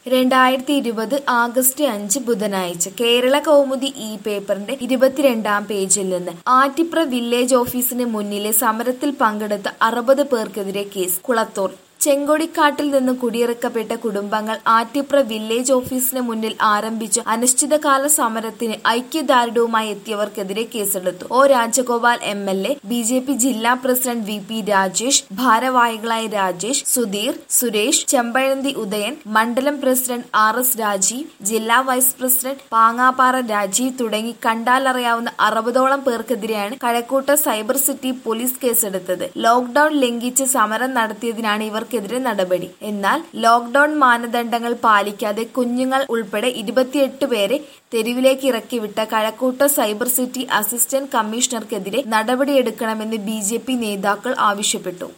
രണ്ടായിരത്തി ഇരുപത് ആഗസ്റ്റ് അഞ്ച് ബുധനാഴ്ച കേരള കൗമുദി ഈ പേപ്പറിന്റെ ഇരുപത്തിരണ്ടാം പേജിൽ നിന്ന് ആറ്റിപ്ര വില്ലേജ് ഓഫീസിന് മുന്നിലെ സമരത്തിൽ പങ്കെടുത്ത അറുപത് പേർക്കെതിരെ കേസ് കുളത്തൂർ ചെങ്കൊടിക്കാട്ടിൽ നിന്ന് കുടിയിറക്കപ്പെട്ട കുടുംബങ്ങൾ ആറ്റിപ്ര വില്ലേജ് ഓഫീസിന് മുന്നിൽ ആരംഭിച്ച അനിശ്ചിതകാല സമരത്തിന് ഐക്യദാർഢ്യവുമായി എത്തിയവർക്കെതിരെ കേസെടുത്തു O Rajagopal M L A B J P ജില്ലാ പ്രസിഡന്റ് വി പി രാജേഷ് ഭാരവാഹികളായ രാജേഷ് സുധീർ സുരേഷ് ചെമ്പഴന്തി ഉദയൻ മണ്ഡലം പ്രസിഡന്റ് ആർ എസ് രാജീവ് ജില്ലാ വൈസ് പ്രസിഡന്റ് പാങ്ങാപ്പാറ രാജീവ് തുടങ്ങി കണ്ടാലറിയാവുന്ന അറുപതോളം പേർക്കെതിരെയാണ് കഴക്കൂട്ട സൈബർ സിറ്റി പോലീസ് കേസെടുത്തത് ലോക്ഡൌൺ ലംഘിച്ച് സമരം നടത്തിയതിനാണ് ഇവർക്കെതിരെ നടപടി എന്നാൽ ലോക്ഡൌൺ മാനദണ്ഡങ്ങൾ പാലിക്കാതെ കുഞ്ഞുങ്ങൾ ഉൾപ്പെടെ ഇരുപത്തിയെട്ട് പേരെ തെരുവിലേക്ക് ഇറക്കിവിട്ട കഴക്കൂട്ട സൈബർ സിറ്റി അസിസ്റ്റന്റ് കമ്മീഷണർക്കെതിരെ നടപടിയെടുക്കണമെന്ന് ബി നേതാക്കൾ ആവശ്യപ്പെട്ടു